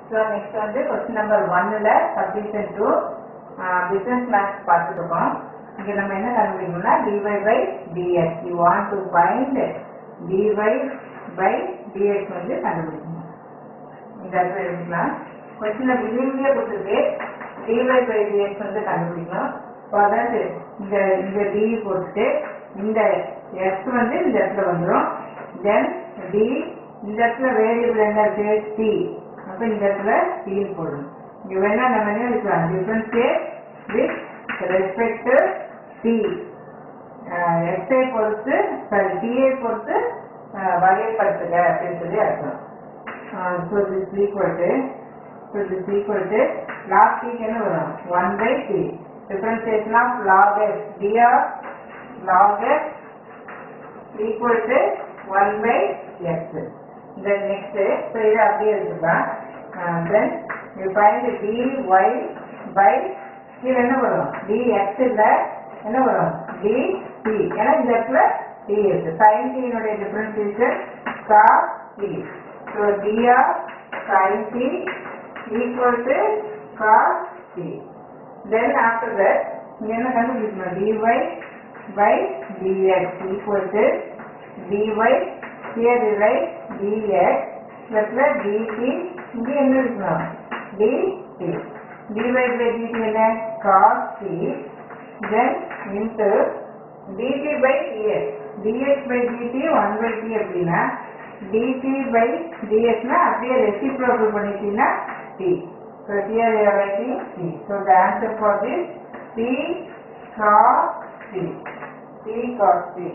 So next வந்து question number ஒன்னில் subdivision two business maths பார்த்துருக்கோம் இங்கே நம்ம என்ன கண்டுபிடிக்கணும்னா dy by dx you want to find dy by dx வந்து கண்டுபிடிக்கணும் இந்த இடத்துல எடுத்துக்கலாம் கொஸ்டினில் பிகினிங்லேயே கொடுத்துருக்கு டிஒய் பை டிஎக்ஸ் வந்து கண்டுபிடிக்கணும் ஸோ அதாவது இந்த இந்த டி போட்டுட்டு இந்த எக்ஸ் வந்து இந்த இடத்துல வந்துடும் தென் டி இந்த இடத்துல வேரியபிள் என்ன இருக்கு டி அப்போ இந்த இடத்துல டி போடணும் இங்க வேணா நம்ம என்ன இருக்கலாம் டிஃபரன்ஷியேட் வித் ரெஸ்பெக்ட் டி எக்ஸை பொறுத்து சாரி டியை பொறுத்து அஹ், வகைப்படுத்துக அப்படின்னு சொல்லி அர்த்தம் so this equal to so this equal to last week என்ன வரும் one by d differentiation of log x d of log x equal to one by x then next so இதை அப்படியே எடுத்துக்கலாம் then you find d y by கீழே என்ன வரும் D X இல்லை என்ன வரும் டி டி ஏன்னா இந்த இடத்துல டி இருக்கு சைன் டீனுடைய differentiation cos t so d of sin t equal to cos t then after that இங்க என்ன கண்டுபிடிக்கணும் dy by dx equal to dy here you write dx plus dt இங்க என்ன இருக்கணும் dt dy by dt என்ன cos t then into dt by dx dx by dt 1 by t அப்படின்னா dt by dx னா அப்படியே reciprocal பண்ணிட்டீங்கன்னா t so here you are writing t so the answer for this t cos t t cos t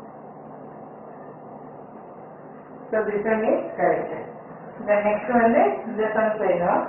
so this one is correct the next one is this one செய்யணும்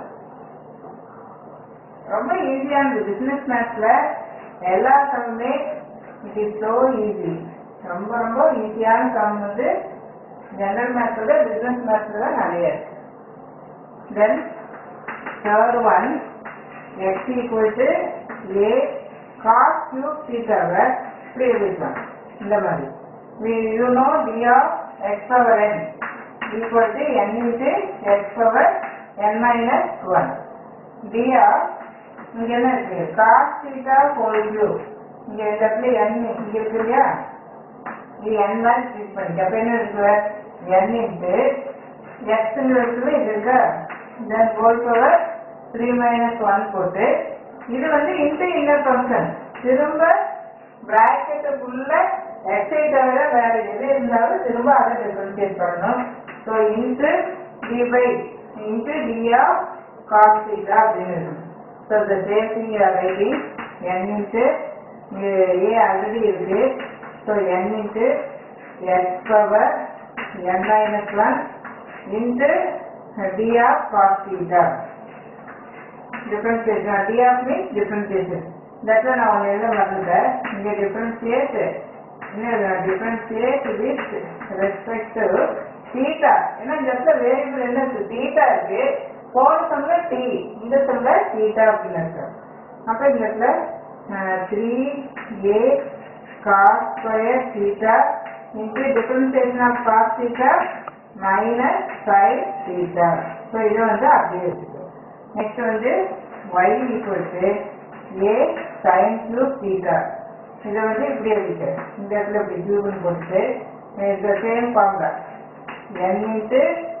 ரொம்ப ஈஸியானது business மேத்ஸ்ல எல்லா சம்மே it is so easy ரொம்ப ரொம்ப ஈஸியான some வந்து ஜெனரல் மேத்ஸோட பிசினஸ் மேத்ஸ்ல தான் நிறைய இருக்கு then third one x equal to a cos cube தீட்டாவை இப்படி எழுதிக்கலாம் இந்த மாதிரி we you know d of x power n equal to n into x power n minus 1 d of இங்க என்ன இருக்கு cos theta whole cube இங்க இந்த இடத்துல n இங்க இருக்கு இல்லையா இது n மாதிரி ட்ரீட் பண்ணிக்க அப்ப என்ன இருக்கு n into x ங்கிறதுல இது இருக்கா then whole power 3 minus 1 போட்டு இது வந்து into inner function திரும்ப பிராக்கெட்டுக்குள்ள எக்ஸை தவிர வேற எது இருந்தாலும் திரும்ப அதை டிஃபரன்ஷியேட் பண்ணணும் so into d by into d of cos theta அப்படின்னு இருக்கும் ஸோ இந்த same thing you are writing n into a already இருக்கு so n into x power n minus one into d of cos theta differentiation d of means differentiation that's why நான் ஒன்று எழுத மறந்துட்டேன் இங்க differentiate என்ன differentiate with respect to theta ஏன்னா இந்த இடத்துல வேரியபிள் என்ன இருக்கு theta இருக்கு போன சம்ல t இந்த சம்ல theta அப்படின்னு இருக்கு அப்ப இந்த இடத்துல three a cos square theta into differentiation of cos theta minus sin theta so இதை வந்து அப்படியே வச்சுக்கோ நெக்ஸ்ட் வந்து y equal to a sin cube theta இதை வந்து இப்படி எழுதிக்க இந்த இடத்துல இப்படி கியூப்னு போட்டு இந்த same formula n into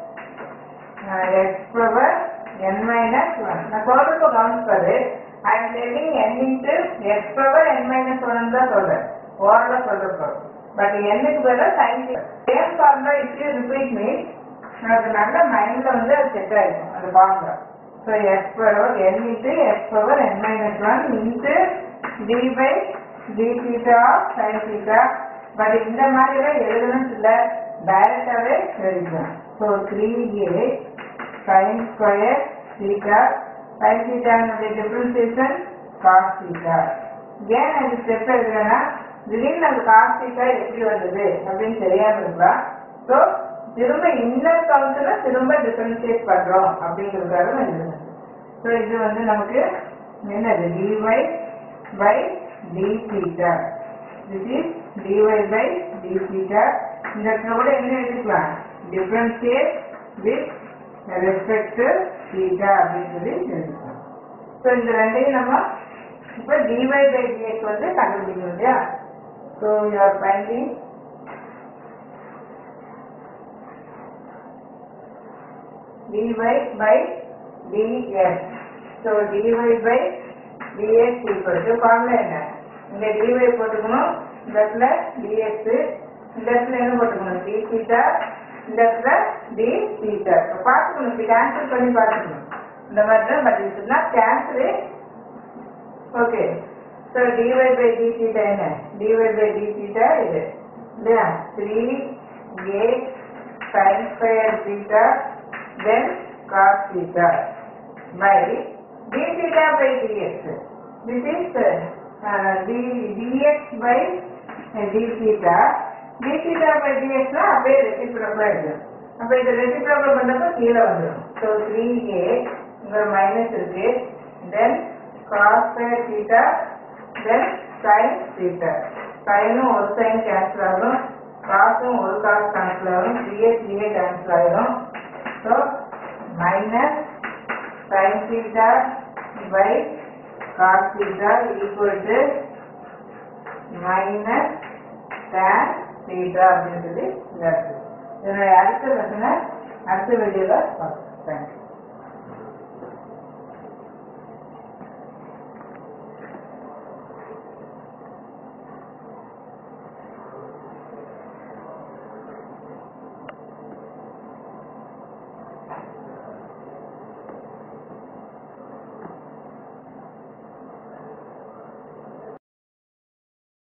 x power n minus one நான் சொல்றப்ப கவனிப்பாரு I am telling n into x power n minus one தான் சொல்றேன் ஓரளவு சொல்றப்போ பட் என்னுக்கு பதிலாக sin same formula if you repeat means எனக்கு நல்ல மைண்ட்ல வந்து அது செட் ஆயிருக்கும் அந்த formula so x power n into x power n minus one into d by d theta sin theta but இந்த மாதிரிலாம் எழுதணும்னு இல்லை டைரக்டாகவே எழுதிக்கலாம் so three a sin square theta sin தீட்டானுடைய டிஃபரன்சியேஷன் காஸ் தீட்டா ஏன் அது ஸ்டெப் எழுதுறேன்னா திடீர்னு அந்த காஸ் தீட்டா எப்படி வந்தது அப்படின்னு தெரியாம இருக்கலாம் ஸோ திரும்ப இன்னர் கவுண்ட்ல திரும்ப டிஃபரன்ஷியேட் பண்றோம் அப்படிங்கிறதுக்காக நான் எழுதுனேன் ஸோ இது வந்து நமக்கு என்னது dy by d theta this is dy by d theta இந்த இடத்துல கூட என்ன எழுதிக்கலாம் டிஃபரன்ஷியேட் வித் ரெஸ்பெக்ட் தீட்டா அப்படின்னு சொல்லி தெரிஞ்சுக்கணும் ஸோ இந்த ரெண்டையும் நம்ம இப்போ டிஒய் பை டிஎக்ஸ் வந்து கண்டுபிடிக்கணும் இல்லையா so you are finding dy by dx. So dy by dx equal to formula என்ன இங்க dy போட்டுக்கணும் இந்த இடத்துல dx இந்த இடத்துல என்ன போட்டுக்கணும் d theta இந்த இடத்துல d theta இப்ப பார்த்துக்கணும் இப்படி கேன்சல் பண்ணி பார்த்துக்கணும் இந்த மாதிரி தான் பதில் சொன்னா cancel okay so dy by d theta என்ன dy by d theta இது இல்லையா three a sin square theta then cos theta by d theta by dx. This is uh, d, dx by uh, d theta. d theta by dx னா அப்படியே ரெசிப்ரோக்கலா இருக்கும் அப்ப இது reciprocal பண்ணப்ப கீழே வந்துடும் ஸோ த்ரீ ஏ இங்க மைனஸ் இருக்கு then cos square theta then sin theta சைனும் ஒரு சைன் கேன்சல் ஆகும் காசும் ஒரு காசு கேன்சல் ஆகும் த்ரீஏ த்ரீஏ கேன்சல் ஆகிடும் so minus sin theta by cos theta equal to minus tan theta அப்படின்னு சொல்லி இதாக இருக்குது இதனுடைய அடுத்த லெசனை அடுத்த வீடியோவில் பார்க்கலாம் தேங்க்யூ